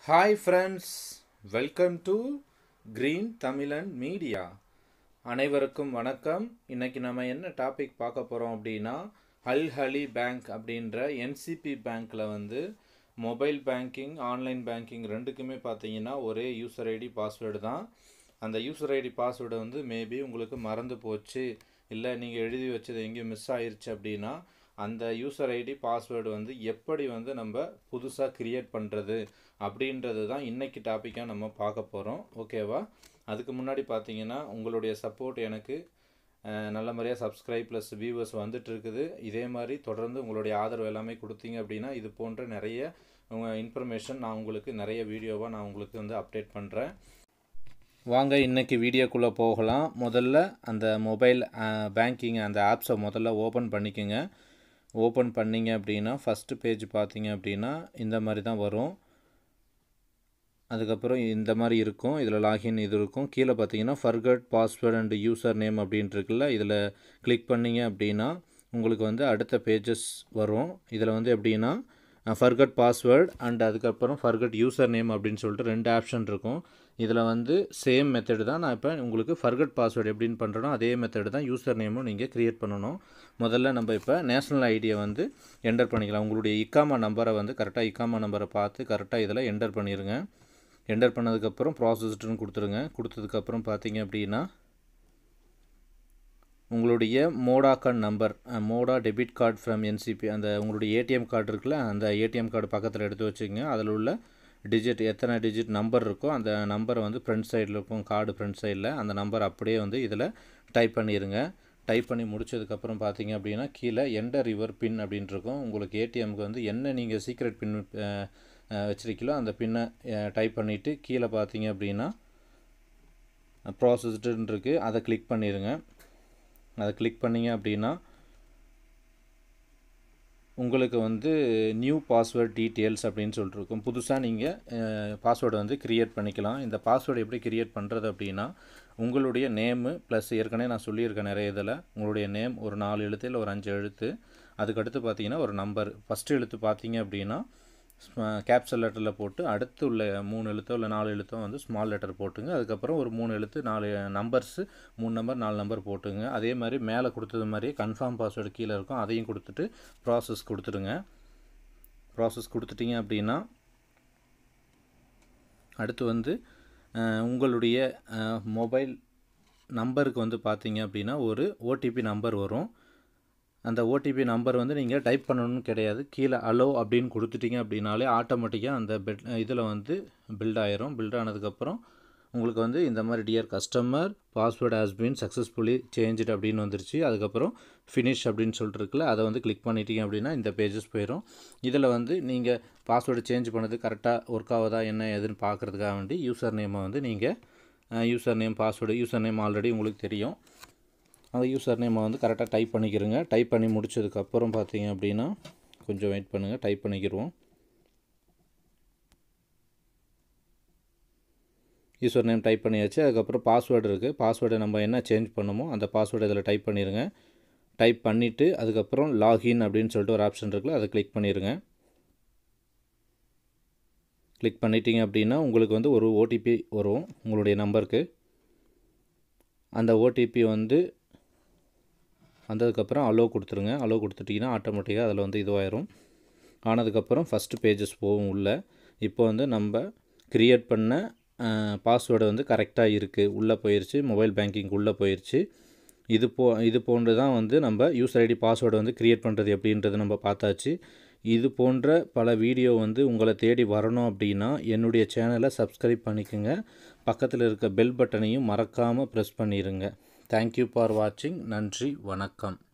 hi friends welcome to green Tamizhan media அனைவருக்கும் வணக்கம் இன்னைக்கு நம்ம என்ன டாபிக் பார்க்க போகிறோம் அப்படின்னா அல் ஹலி பேங்க் அப்படின்ற என்சிபி பேங்க்கில் வந்து மொபைல் பேங்கிங் ஆன்லைன் பேங்கிங் ரெண்டுக்குமே பார்த்தீங்கன்னா ஒரே யூசர் ஐடி பாஸ்வேர்டு தான் அந்த யூசர் ஐடி பாஸ்வேர்டு வந்து மேபி உங்களுக்கு மறந்து போச்சு இல்லை நீங்கள் எழுதி வச்சது எங்கேயும் மிஸ் ஆயிருச்சு அப்படின்னா அந்த யூசர் ஐடி பாஸ்வேர்டு வந்து எப்படி வந்து நம்ம புதுசாக க்ரியேட் பண்ணுறது அப்படின்றது தான் இன்றைக்கி டாப்பிக்காக நம்ம பார்க்க போகிறோம் ஓகேவா அதுக்கு முன்னாடி பார்த்தீங்கன்னா உங்களுடைய சப்போர்ட் எனக்கு அஹ், நல்ல முறையாக சப்ஸ்கிரைப் ப்ளஸ் வியூவர்ஸ் வந்துட்டு இருக்குது இதே மாதிரி தொடர்ந்து உங்களுடைய ஆதரவு எல்லாமே கொடுத்தீங்க அப்படின்னா இது போன்ற நிறைய உங்கள் இன்ஃபர்மேஷன் நான் உங்களுக்கு நிறைய வீடியோவாக நான் உங்களுக்கு வந்து அப்டேட் பண்ணுறேன் வாங்க இன்னைக்கு வீடியோக்குள்ளே போகலாம் முதல்ல அந்த மொபைல் பேங்கிங் அந்த ஆப்ஸை முதல்ல ஓப்பன் பண்ணிக்கோங்க ஓப்பன் பண்ணிங்க அப்படின்னா ஃபஸ்ட்டு பேஜ் பார்த்தீங்க அப்படின்னா இந்த மாதிரி தான் வரும் அதுக்கப்புறம் இந்த மாதிரி இருக்கும் இதில் லாகின் இது இருக்கும் கீழே பார்த்தீங்கன்னா forgot password and user name அப்படின்ட்டு இருக்குல்ல இதில் கிளிக் பண்ணீங்க அப்படின்னா உங்களுக்கு வந்து அடுத்த பேஜஸ் வரும் இதில் வந்து எப்படின்னா ஃபர்கட் பாஸ்வேர்ட் அண்ட் அதுக்கப்புறம் ஃபர்கட் யூசர் நேம் அப்படின்னு சொல்லிட்டு ரெண்டு ஆப்ஷன் இருக்கும் இதில் வந்து சேம் மெத்தடு தான் நான் இப்போ உங்களுக்கு ஃபர்கட் பாஸ்வேர்டு எப்படின்னு பண்ணுறனோ அதே மெத்தடு தான் யூசர் நேமும் நீங்கள் க்ரியேட் பண்ணணும் முதல்ல நம்ம இப்போ நேஷ்னல் ஐடியை வந்து என்டர் பண்ணிக்கலாம் உங்களுடைய இக்காமா நம்பரை வந்து கரெக்டாக இக்காமா நம்பரை பார்த்து கரெக்டாக இதில் என்டர் பண்ணிடுங்க என்டர் பண்ணதுக்கப்புறம் ப்ராசஸ்டுன்னு கொடுத்துருங்க கொடுத்ததுக்கப்புறம் பார்த்தீங்க அப்படின்னா உங்களுடைய மோடா கார்டு நம்பர் மோடா டெபிட் கார்டு ஃப்ரம் என்சிபி அந்த உங்களுடைய ஏடிஎம் கார்டு இருக்குல்ல அந்த ஏடிஎம் கார்டு பக்கத்தில் எடுத்து வச்சுக்கோங்க அதில் உள்ள டிஜிட் எத்தனை டிஜிட் நம்பர் இருக்கோ அந்த நம்பரை வந்து ஃப்ரண்ட் சைடில் இருக்கும் கார்டு ஃப்ரண்ட் சைடில் அந்த நம்பர் அப்படியே வந்து இதில் டைப் பண்ணிடுங்க டைப் பண்ணி முடிச்சதுக்கப்புறம் பார்த்தீங்க அப்படின்னா கீழே என்டர் யுவர் பின் அப்படின்ட்டு இருக்கும் உங்களுக்கு ஏடிஎம்க்கு வந்து என்ன நீங்கள் சீக்ரெட் பின் வச்சுருக்கீங்களோ அந்த பின்னை டைப் பண்ணிவிட்டு கீழே பார்த்தீங்க அப்படின்னா ப்ராசஸ்டுன்னு இருக்குது அதை கிளிக் பண்ணிடுங்க அதை கிளிக் பண்ணீங்க அப்படின்னா உங்களுக்கு வந்து நியூ பாஸ்வேர்ட் டீட்டெயில்ஸ் அப்படின்னு சொல்லிட்டு இருக்கும் புதுசாக நீங்கள் பாஸ்வேர்டை வந்து க்ரியேட் பண்ணிக்கலாம் இந்த பாஸ்வேர்டு எப்படி க்ரியேட் பண்ணுறது அப்படின்னா உங்களுடைய நேமு ப்ளஸ் ஏற்கனவே நான் சொல்லியிருக்கேன் நிறைய இதில் உங்களுடைய நேம் ஒரு நாலு எழுத்து இல்லை ஒரு அஞ்சு எழுத்து அதுக்கடுத்து பார்த்தீங்கன்னா ஒரு நம்பர் ஃபஸ்ட்டு எழுத்து பார்த்தீங்க அப்படின்னா கேப்சல் லெட்டரில் போட்டு அடுத்து உள்ள மூணு எழுத்தோ இல்லை நாலு எழுத்தோ வந்து ஸ்மால் லெட்டர் போட்டுங்க அதுக்கப்புறம் ஒரு மூணு எழுத்து நாலு நம்பர்ஸு மூணு நம்பர் நாலு நம்பர் போட்டுங்க அதே மாதிரி மேலே கொடுத்தது மாதிரியே கன்ஃபார்ம் பாஸ்வேர்டு கீழே இருக்கும் அதையும் கொடுத்துட்டு ப்ராசஸ் கொடுத்துடுங்க ப்ராசஸ் கொடுத்துட்டீங்க அப்படின்னா அடுத்து வந்து அஹ், உங்களுடைய மொபைல் நம்பருக்கு வந்து பார்த்தீங்க அப்படின்னா ஒரு ஓடிபி நம்பர் வரும் அந்த ஓடிபி நம்பர் வந்து நீங்கள் டைப் பண்ணணும்னு கிடையாது கீழே அலோ அப்படின்னு கொடுத்துட்டீங்க அப்படின்னாலே ஆட்டோமேட்டிக்காக அந்த பெட் இதில் வந்து பில்ட் ஆயிரும் பில்ட் ஆனதுக்கப்புறம் உங்களுக்கு வந்து இந்த மாதிரி dear customer password has been successfully changed அப்படின்னு வந்துருச்சு அதுக்கப்புறம் ஃபினிஷ் அப்படின்னு சொல்லிட்டு இருக்குல்ல அதை வந்து கிளிக் பண்ணிட்டீங்க அப்படின்னா இந்த பேஜஸ் போயிடும் இதில் வந்து நீங்கள் பாஸ்வேர்டு சேஞ்ச் பண்ணது கரெக்டாக ஒர்க் ஆகுதா என்ன ஏதுன்னு பார்க்குறதுக்காக வேண்டி யூசர் நேமை வந்து நீங்கள் user name password user name already உங்களுக்கு தெரியும் அந்த யூசர் நேமை வந்து கரெக்டாக டைப் பண்ணிக்கிறோங்க டைப் பண்ணி முடிச்சதுக்கப்புறம் பார்த்தீங்க அப்படின்னா கொஞ்சம் வெயிட் பண்ணுங்கள் டைப் பண்ணிக்கிடுவோம் யூசர் நேம் டைப் பண்ணியாச்சு அதுக்கப்புறம் பாஸ்வேர்டு இருக்குது பாஸ்வேர்டை நம்ம என்ன சேஞ்ச் பண்ணுமோ அந்த பாஸ்வேர்டு இதில் டைப் பண்ணிடுங்க டைப் பண்ணிவிட்டு அதுக்கப்புறம் லாகின் அப்படின்னு சொல்லிட்டு ஒரு ஆப்ஷன் இருக்குல்ல அதை கிளிக் பண்ணிடுங்க கிளிக் பண்ணிட்டீங்க அப்படின்னா உங்களுக்கு வந்து ஒரு ஓடிபி வரும் உங்களுடைய நம்பருக்கு அந்த ஓடிபி வந்து வந்ததுக்கப்புறம் அலோ கொடுத்துருங்க அலோ கொடுத்துட்டிங்கன்னா ஆட்டோமேட்டிக்காக அதில் வந்து இதுவாயிரும் ஆனதுக்கப்புறம் ஃபஸ்ட்டு பேஜஸ் போகும் உள்ளே இப்போ வந்து நம்ம க்ரியேட் பண்ண பாஸ்வேர்டு வந்து கரெக்டாக இருக்குது உள்ளே போயிடுச்சு மொபைல் பேங்கிங் உள்ளே போயிடுச்சு இது போ இது போன்று தான் வந்து நம்ம யூசர் ஐடி பாஸ்வேர்டு வந்து க்ரியேட் பண்ணுறது எப்படின்றது நம்ம பார்த்தாச்சு இது போன்ற பல வீடியோ வந்து உங்களை தேடி வரணும் அப்படின்னா என்னுடைய சேனலை சப்ஸ்கிரைப் பண்ணிக்கோங்க பக்கத்தில் இருக்க பெல் பட்டனையும் மறக்காமல் ப்ரெஸ் பண்ணிடுங்க தேங்க்யூ ஃபார் வாட்சிங் நன்றி வணக்கம்